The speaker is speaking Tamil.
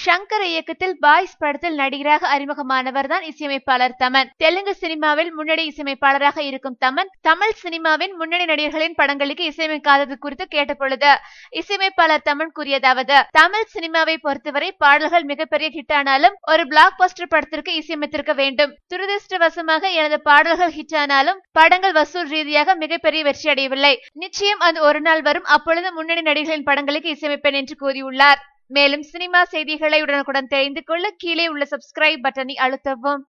ஷங்கர் இயக்கத்தில் பாய்ஸ் படத்தில் நடிகராக அறிமுகமானவர் தான் இசையமைப்பாளர் தமன் தெலுங்கு சினிமாவில் முன்னணி இசையமைப்பாளராக இருக்கும் தமன் தமிழ் சினிமாவின் முன்னணி நடிகர்களின் படங்களுக்கு இசையமைக்காதது குறித்து கேட்டபொழுது இசையமைப்பாளர் தமன் கூறியதாவது தமிழ் சினிமாவை பொறுத்தவரை பாடல்கள் மிகப்பெரிய ஹிட் ஆனாலும் ஒரு பிளாக் பஸ்டர் படத்திற்கு இசையமைத்திருக்க வேண்டும் துரதிருஷ்டவசமாக எனது பாடல்கள் ஹிட் ஆனாலும் படங்கள் வசூல் ரீதியாக மிகப்பெரிய வெற்றி அடையவில்லை நிச்சயம் அது ஒரு நாள் வரும் அப்பொழுது முன்னணி நடிகர்களின் படங்களுக்கு இசையமைப்பேன் என்று கூறியுள்ளார் மேலும் சினிமா செய்திகளை உடனுக்குடன் தெரிந்து கொள்ள கீழே உள்ள சப்ஸ்கிரைப் பட்டனை அழுத்தவும்